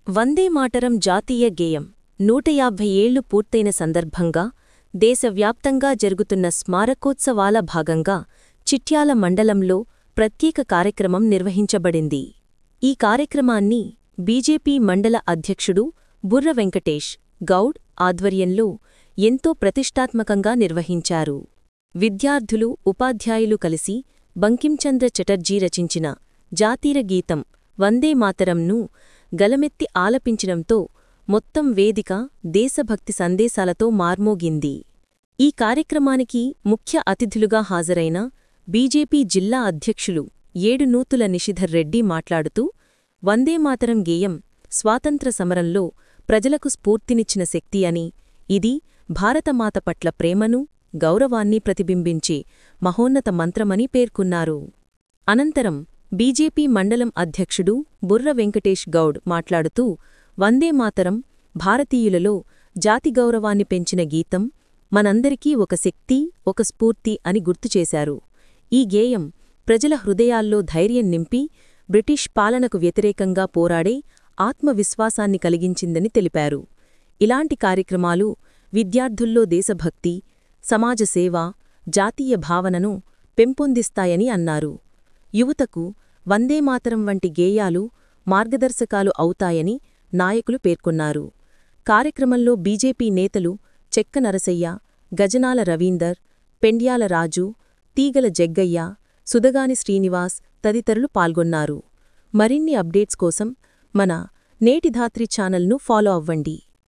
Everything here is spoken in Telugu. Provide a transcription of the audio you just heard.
వందే మాటరం జాతీయ గేయం నూట యాభై ఏళ్లు పూర్తయిన సందర్భంగా దేశవ్యాప్తంగా జరుగుతున్న స్మారకోత్సవాల భాగంగా చిట్యాల మండలంలో ప్రత్యేక కార్యక్రమం నిర్వహించబడింది ఈ కార్యక్రమాన్ని బీజేపీ మండల అధ్యక్షుడు బుర్ర వెంకటేష్ గౌడ్ ఆధ్వర్యంలో ఎంతో ప్రతిష్టాత్మకంగా నిర్వహించారు విద్యార్థులు ఉపాధ్యాయులు కలిసి బంకించంద్ర చటర్జీ రచించిన జాతీయ గీతం వందే మాతరంను గలమెత్తి ఆలపించడంతో మొత్తం వేదిక దేశభక్తి సందేశాలతో మార్మోగింది ఈ కార్యక్రమానికి ముఖ్య అతిథులుగా హాజరైన బీజేపీ జిల్లా అధ్యక్షులు ఏడు నూతుల నిషిధర్ రెడ్డి మాట్లాడుతూ వందేమాతరం గేయం స్వాతంత్ర సమరంలో ప్రజలకు స్ఫూర్తినిచ్చిన శక్తి అని ఇది భారతమాత పట్ల ప్రేమను గౌరవాన్ని ప్రతిబింబించే మహోన్నత మంత్రమని పేర్కొన్నారు అనంతరం బీజేపీ మండలం అధ్యక్షుడు బుర్ర వెంకటేష్ గౌడ్ మాట్లాడుతూ వందేమాతరం భారతీయులలో జాతి గౌరవాన్ని పెంచిన గీతం మనందరికీ ఒక శక్తి ఒక స్ఫూర్తి అని గుర్తుచేశారు ఈ గేయం ప్రజల హృదయాల్లో ధైర్యం నింపి బ్రిటిష్ పాలనకు వ్యతిరేకంగా పోరాడే ఆత్మవిశ్వాసాన్ని కలిగించిందని తెలిపారు ఇలాంటి కార్యక్రమాలు విద్యార్థుల్లో దేశభక్తి సమాజసేవ జాతీయ భావనను పెంపొందిస్తాయని అన్నారు యువతకు వందేమాతరం వంటి గేయాలు మార్గదర్శకాలు అవుతాయని నాయకులు పేర్కొన్నారు కార్యక్రమంలో బీజేపీ నేతలు చెక్క నరసయ్య గజనాల రవీందర్ పెండ్యాల రాజు తీగల జగ్గయ్య సుదగాని శ్రీనివాస్ తదితరులు పాల్గొన్నారు మరిన్ని అప్డేట్స్ కోసం మన నేటి ధాత్రి ఛానల్ను ఫాలో అవ్వండి